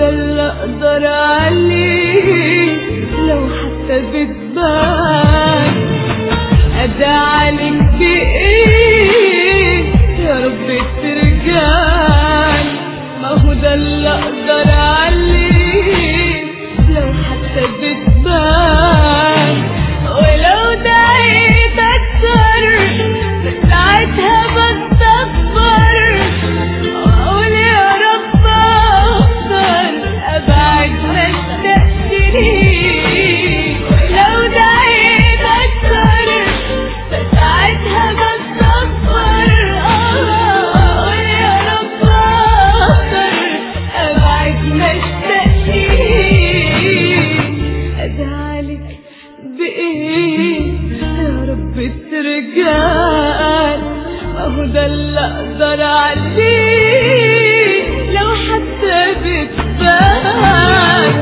ده اللي اقدر عليه لو حتى بتبان ادعلك بايه يا رب ترجعي ما هو ده اللي اقدر عليه لو حتى بتبان ولو دعيت اكتر ساعتها بستكبر اقول يا رب اغفر ابعد ما اشتقتنيش ولو دعيت اكتر ساعتها بستكبر اقول يا رب اغفر ابعد ما اشتقتنيش ادعالك بايه يا رب ترجعي ما هو ده اللي اقدر عليه لو حتى بتبان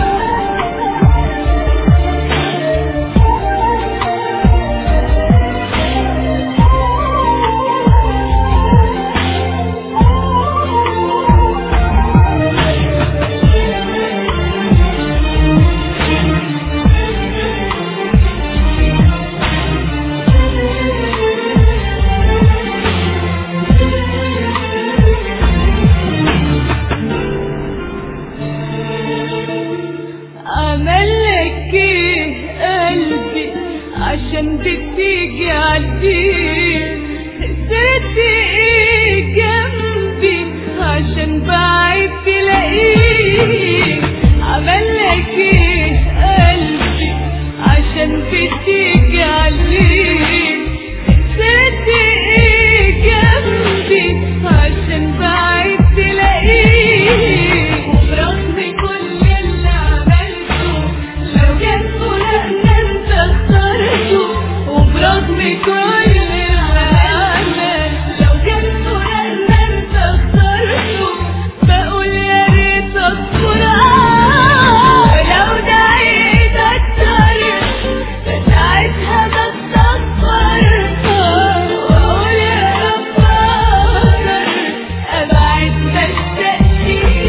عملك ايه قلبي عشان بتيجي عالدين خسرت ايه جنبي عشان بعيد تلاقيك عملك ايه قلبي عشان بتيجي عالدين خسرت ايه جنبي عشان بعيد تلاقيك وبرغم كل اللي عملته لو كان فراقنا انت اخترته وبرغم كل اللي عمل لو كان فراقنا انت اخترته بقول يا ريت اصبر لو دعيت اكتر ساعتها بستغفر واقول يا رب اغفر ابعد ما اشتقتنيش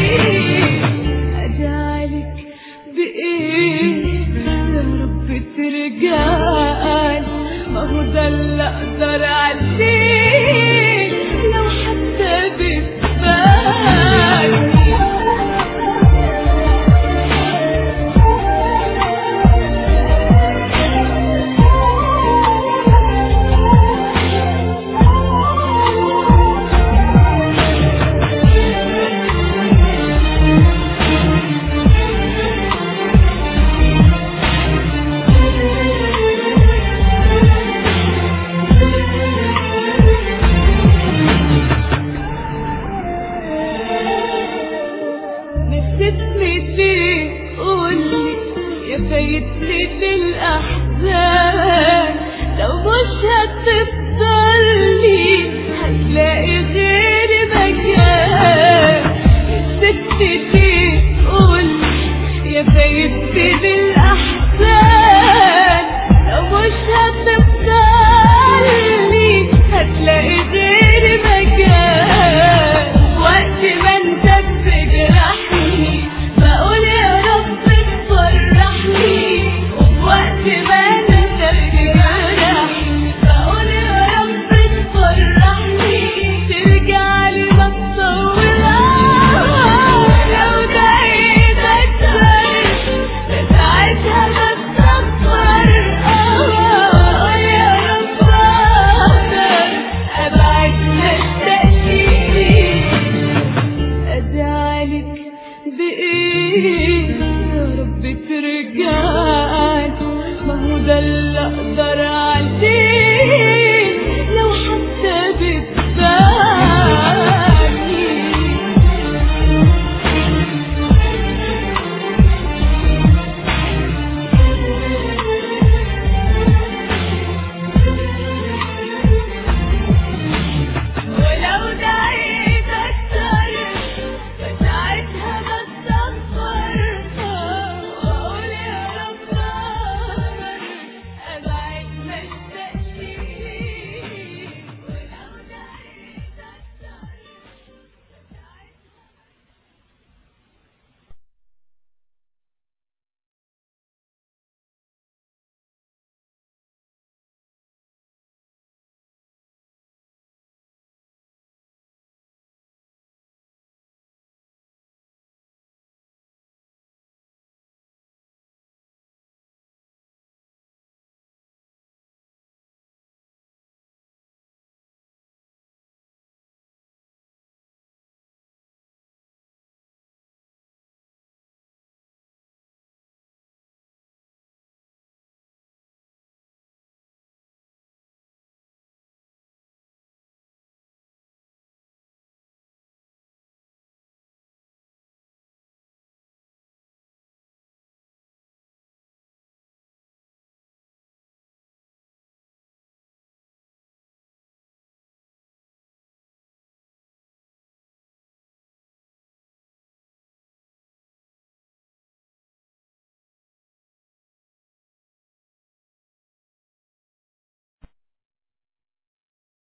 ادعالك بايه يا رب ترجعي ما هو ده اللي اقدر عليه لو حتى بتبان نسيتني فيه قولي يا فايتني في الأحزان لو مش هتفضلي هتلاقي غيري مكان نسيتني فيه قولي يا فايتني في الأحزان لو مش هتفضلي هتلاقي غيري مكان وقت ما انت بتجرحني بقول يا رب تفرحني ووقت ما انت بتجرحني بقول يا رب تفرحني ترجع لي متصورة لو دعيت اكتر ساعتها بستغفر اقول يا رب اغفر ابعد ما اشتقتنيش ادعالك بايه يا رب ترجعي ما هو ده اللي